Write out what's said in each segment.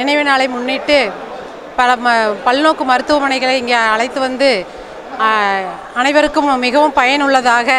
நினைவு நாளை முன்னிட்டு பல ம பல்நோக்கு மருத்துவமனைகளை இங்கே அழைத்து வந்து ஆ, அனைவருக்கும் மிகவும் பயனுள்ளதாக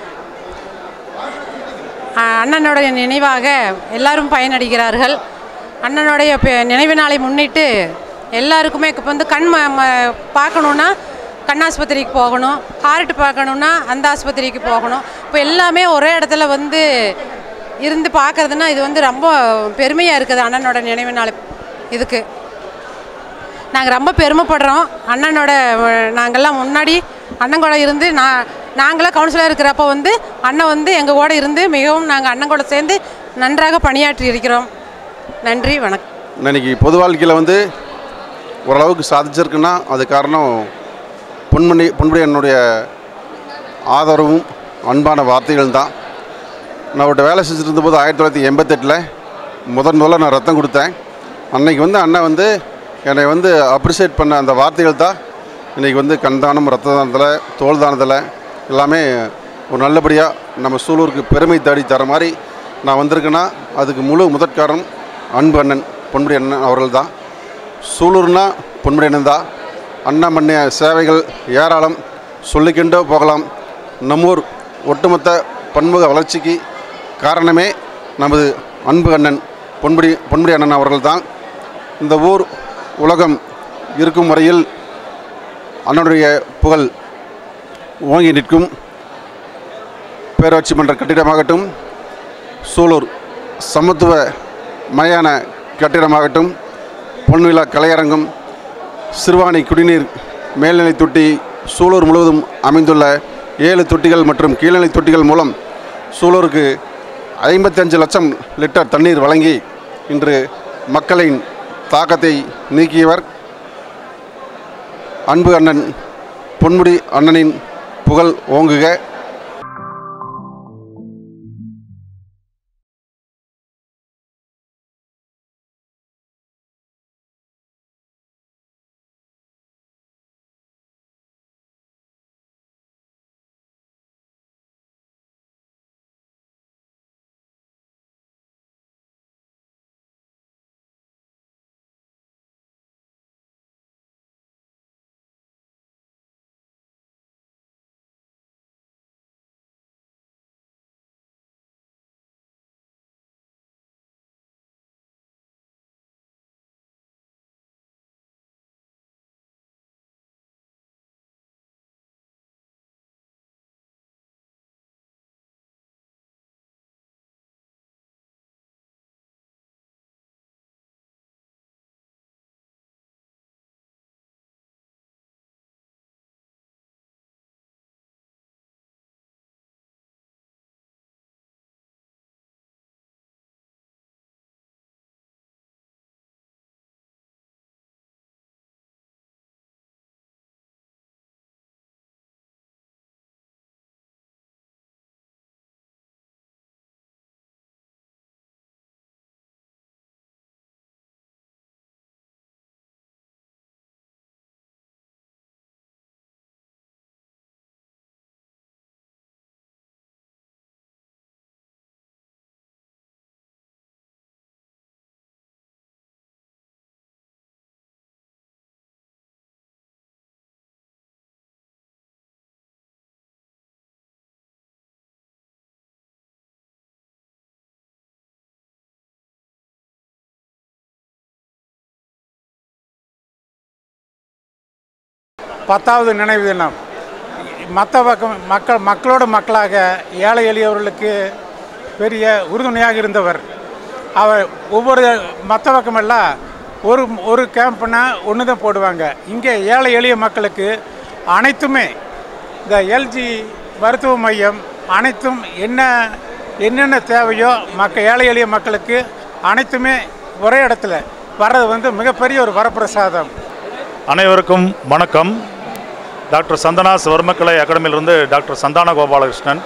ஆ, அண்ணனுடைய நினைவாக எல்லாரும் பயனடைகிறார்கள் அண்ணனுடைய பெ- நினைவு நாளை முன்னிட்டு எல்லாருக்குமே இப்போ வந்து கண் ம ம- பார்க்கணுன்னா கண் ஆஸ்பத்திரிக்கு போகணும் ஹார்ட் பார்க்கணுன்னா அந்த ஆஸ்பத்திரிக்கு போகணும் இப்போ எல்லாமே ஒரே இடத்துல வந்து இருந்து பார்க்கறதுன்னா இது வந்து ரொம்ப பெருமையாக இருக்குது அண்ணனோட நினைவு நாள் இதுக்கு நாங்கள் ரொம்ப பெருமைப்படுறோம் அண்ணனோட அஹ், நாங்கெல்லாம் முன்னாடி அண்ணன் கூட இருந்து நான் நாங்களாம் கவுன்சிலர் இருக்கிறப்ப வந்து அண்ணன் வந்து எங்கள் கூட இருந்து மிகவும் நாங்கள் அண்ணன் கூட சேர்ந்து நன்றாக பணியாற்றி இருக்கிறோம் நன்றி வணக்கம் இன்னைக்கு பொது வாழ்க்கையில் வந்து ஓரளவுக்கு சாதிச்சிருக்குன்னா அது காரணம் பொன்மணி பொன்முடி என்னுடைய ஆதரவும் அன்பான வார்த்தைகள் தான் நான் அவர்கிட்ட வேலை செஞ்சுட்டு இருந்தபோது ஆயிரத்தி தொள்ளாயிரத்தி எண்பத்தெட்டில் முதன் முதல்ல நான் ரத்தம் கொடுத்தேன் அன்னைக்கு வந்து அண்ணன் வந்து என்னை வந்து அப்ரிஷியேட் பண்ண அந்த வார்த்தைகள் தான் இன்றைக்கி வந்து கண் தானம் ரத்த தானத்தில் தோல் தானத்தில் எல்லாமே ஒரு நல்லபடியாக நம்ம சூலூருக்கு பெருமை தேடி தர மாதிரி நான் வந்திருக்கேன்னா அதுக்கு முழு முதற்காரணம் அன்பு அண்ணன் பொன்முடி அண்ணன் அவர்கள் தான் சூலூர்னா பொன்முடி அண்ணன் தான் அண்ணன் மண்ணிய சேவைகள் ஏராளம் சொல்லிக்கொண்டே போகலாம் நம்மூர் ஒட்டுமொத்த பன்முக வளர்ச்சிக்கு காரணமே நமது அன்பு அண்ணன் பொன்முடி பொன்முடி அண்ணன் அவர்கள் தான் இந்த ஊர் உலகம் இருக்கும் வரையில் அண்ணனுடைய புகழ் ஓங்கி நிற்கும் பேராட்சி மன்ற கட்டிடமாகட்டும் சூலூர் சமத்துவ மயான கட்டிடமாகட்டும் பொன்விழா கலையரங்கம் சிறுவாணி குடிநீர் மேல்நிலை தொட்டி சூலூர் முழுவதும் அமைந்துள்ள ஏழு தொட்டிகள் மற்றும் கீழ்நிலை தொட்டிகள் மூலம் சூலூருக்கு ஐம்பத்தஞ்சு லட்சம் லிட்டர் தண்ணீர் வழங்கி இன்று மக்களின் தாக்கத்தை நீக்கியவர் அன்பு அண்ணன் பொன்முடி அண்ணனின் புகழ் ஓங்குக பத்தாவது நினைவு தினம் மற்ற பக்கம் மக்கள் மக்களோட மக்களாக ஏழை எளியவர்களுக்கு பெரிய உறுதுணையாக இருந்தவர் அவர் ஒவ்வொரு மற்ற பக்கமெல்லாம் ஒரு ஒரு கேம்ப்னா ஒன்று தான் போடுவாங்க இங்கே ஏழை எளிய மக்களுக்கு அனைத்துமே இந்த எல்ஜி மருத்துவ மையம் அனைத்தும் என்ன என்னென்ன தேவையோ மக்க ஏழை எளிய மக்களுக்கு அனைத்துமே ஒரே இடத்துல வர்றது வந்து மிகப்பெரிய ஒரு வரப்பிரசாதம் அனைவருக்கும் வணக்கம் டாக்டர் சந்தனாஸ் வர்மக்கலை அகாடமியிலிருந்து டாக்டர் சந்தான கோபாலகிருஷ்ணன்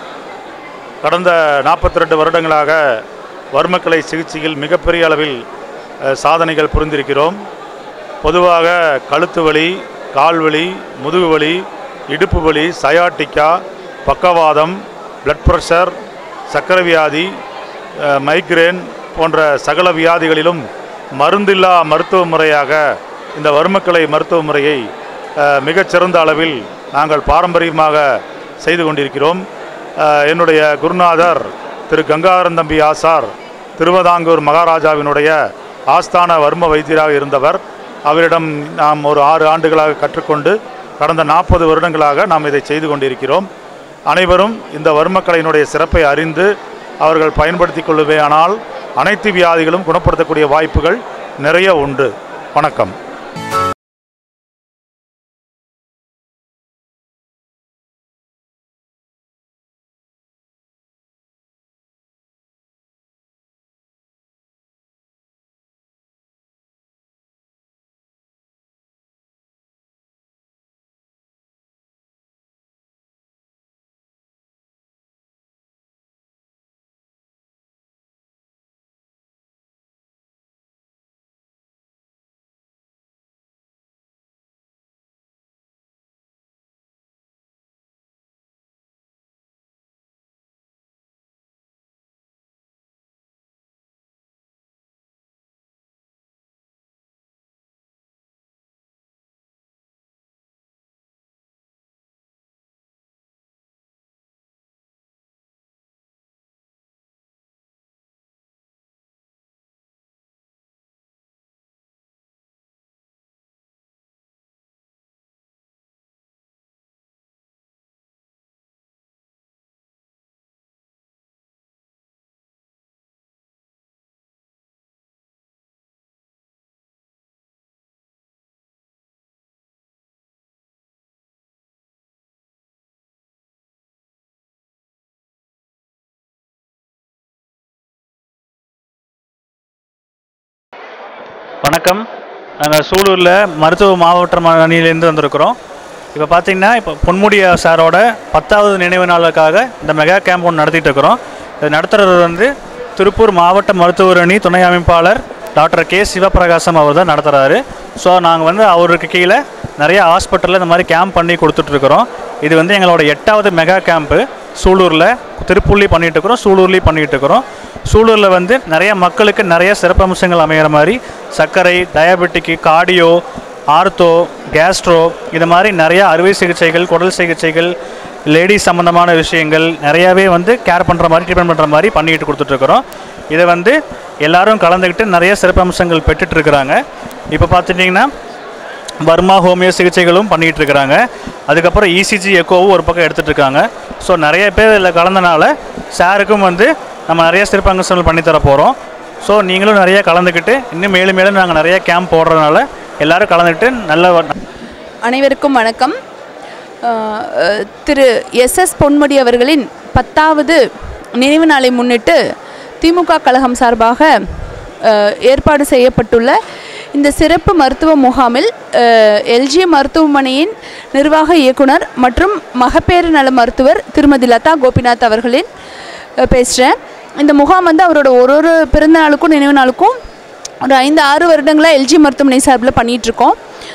கடந்த நாற்பத்தி ரெண்டு வருடங்களாக வர்மக்கலை சிகிச்சையில் மிகப்பெரிய அளவில் அஹ், சாதனைகள் புரிந்திருக்கிறோம் பொதுவாக கழுத்து வலி கால்வலி முதுகு வலி இடுப்பு வலி சயாட்டிக்கா பக்கவாதம் பிளட் ப்ரெஷர் சக்கரை வியாதி அஹ், மைக்ரேன் போன்ற சகல வியாதிகளிலும் மருந்தில்லா மருத்துவ முறையாக இந்த வர்மக்கலை மருத்துவ முறையை அஹ், மிகச்சிறந்த அளவில் நாங்கள் பாரம்பரியமாக செய்து கொண்டிருக்கிறோம் அஹ், என்னுடைய குருநாதர் திரு கங்காதரன் தம்பி ஆசார் திருவதாங்கூர் மகாராஜாவினுடைய ஆஸ்தான வர்ம வைத்தியராக இருந்தவர் அவரிடம் நாம் ஒரு ஆறு ஆண்டுகளாக கற்றுக்கொண்டு கடந்த நாற்பது வருடங்களாக நாம் இதை செய்து கொண்டிருக்கிறோம் அனைவரும் இந்த வர்மக்கலையினுடைய சிறப்பை அறிந்து அவர்கள் பயன்படுத்தி கொள்ளுவேயானால் அனைத்து வியாதிகளும் குணப்படுத்தக்கூடிய வாய்ப்புகள் நிறைய உண்டு வணக்கம் வணக்கம் நாங்கள் சூலூரில் மருத்துவ மாவட்ட அணியிலேருந்து வந்திருக்கிறோம் இப்போ பார்த்தீங்கன்னா இப்போ பொன்முடி சாரோட பத்தாவது நினைவு நாளுக்காக இந்த மெகா கேம்ப் ஒன்று நடத்திட்டு இருக்கிறோம் இது நடத்துறது வந்து திருப்பூர் மாவட்ட மருத்துவர் அணி துணை அமைப்பாளர் டாக்டர் கே சிவபிரகாசம் அவர் தான் நடத்துகிறாரு ஸோ நாங்கள் வந்து அவருக்கு கீழே நிறைய ஹாஸ்பிட்டலில் இந்த மாதிரி கேம்ப் பண்ணி கொடுத்துட்ருக்குறோம் இது வந்து எங்களோட எட்டாவது மெகா கேம்ப்பு சூலூரில் திருப்பூர்லேயும் பண்ணிகிட்டு இருக்கிறோம் சூலூர்லேயும் பண்ணிகிட்டு இருக்கிறோம் சூலூரில் வந்து நிறைய மக்களுக்கு நிறைய சிறப்பம்சங்கள் அமைகிற மாதிரி சர்க்கரை டயபெட்டிக்கு கார்டியோ ஆர்த்தோ கேஸ்ட்ரோ இது மாதிரி நிறைய அறுவை சிகிச்சைகள் குடல் சிகிச்சைகள் லேடிஸ் சம்மந்தமான விஷயங்கள் நிறையாவே வந்து கேர் பண்ணுற மாதிரி ட்ரீட்மெண்ட் பண்ணுற மாதிரி பண்ணிக்கிட்டு கொடுத்துட்ருக்குறோம் இதை வந்து எல்லாரும் கலந்துக்கிட்டு நிறைய சிறப்பம்சங்கள் பெற்றுட்ருக்குறாங்க இப்போ பார்த்துட்டிங்கன்னா வர்மா ஹோமியோ சிகிச்சைகளும் பண்ணிகிட்டு இருக்கிறாங்க அதுக்கப்புறம் இசிஜி எக்கோவும் ஒரு பக்கம் எடுத்துகிட்டு இருக்காங்க ஸோ நிறைய பேர் இதில் கலந்தனால சாருக்கும் வந்து நம்ம நிறைய சிறப்பம்சங்கள் பண்ணித்தர போகிறோம் ஸோ நீங்களும் நிறைய கலந்துக்கிட்டு இன்னும் மேலும் மேலும் நாங்கள் நிறைய கேம்ப் போடுறதுனால எல்லாரும் கலந்துக்கிட்டு நல்ல அனைவருக்கும் வணக்கம் அஹ், அஹ், திரு எஸ் எஸ் பொன்முடி அவர்களின் பத்தாவது நினைவு நாளை முன்னிட்டு திமுக கழகம் சார்பாக அஹ், ஏற்பாடு செய்யப்பட்டுள்ள இந்த சிறப்பு மருத்துவ முகாமில் எல்ஜி மருத்துவமனையின் நிர்வாக இயக்குனர் மற்றும் மகப்பேறு நல மருத்துவர் திருமதி லதா கோபிநாத் அவர்களின் பேசுகிறேன் இந்த முகாம் வந்து அவரோட ஒரு ஒரு பிறந்த நாளுக்கும் நினைவு நாளுக்கும் ஒரு ஐந்து ஆறு வருடங்களாக எல்ஜி மருத்துவமனை சார்பில் பண்ணிகிட்ருக்கோம்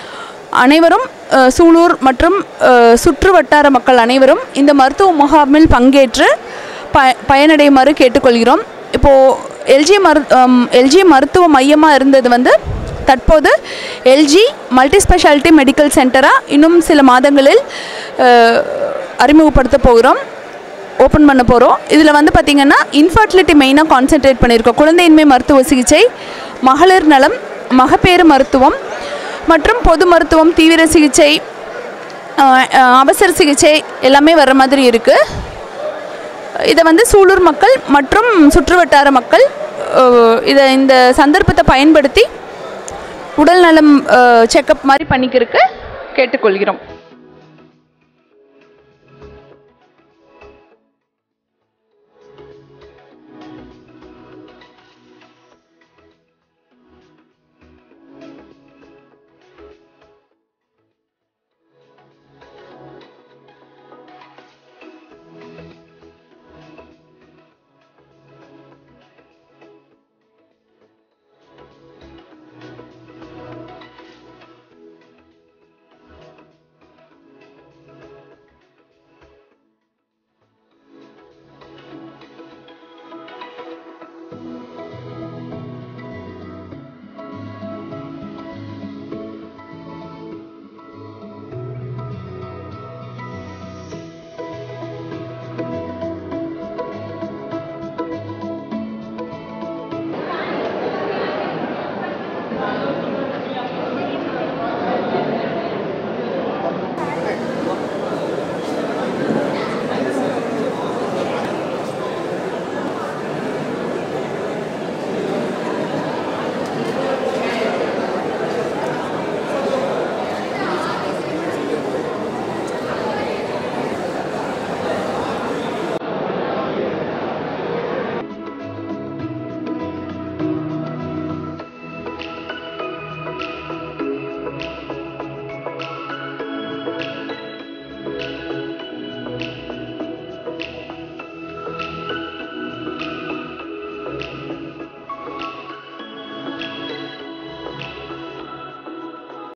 அனைவரும் அஹ், சூலூர் மற்றும் அஹ், சுற்று வட்டார மக்கள் அனைவரும் இந்த மருத்துவ முகாமில் பங்கேற்று ப பயனடையுமாறு கேட்டுக்கொள்கிறோம் இப்போது எல்ஜி மரு எல்ஜி மருத்துவ மையமாக இருந்தது வந்து தற்போது எல்ஜி மல்டி ஸ்பெஷாலிட்டி மெடிக்கல் சென்டராக இன்னும் சில மாதங்களில் அஹ், அறிமுகப்படுத்த போகிறோம் ஓப்பன் பண்ண போகிறோம் இதில் வந்து பார்த்திங்கன்னா இன்ஃபர்டிலிட்டி மெயினாக கான்சென்ட்ரேட் பண்ணியிருக்கோம் குழந்தையின்மை மருத்துவ சிகிச்சை மகளிர் நலம் மகப்பேறு மருத்துவம் மற்றும் பொது மருத்துவம் தீவிர சிகிச்சை அஹ், அஹ், அவசர சிகிச்சை எல்லாமே வர மாதிரி இருக்குது இதை வந்து சூலூர் மக்கள் மற்றும் சுற்றுவட்டார மக்கள் அஹ், இதை இந்த சந்தர்ப்பத்தை பயன்படுத்தி உடல் நலம் செக்கப் மாதிரி பண்ணிக்கிறதுக்கு கேட்டுக்கொள்கிறோம்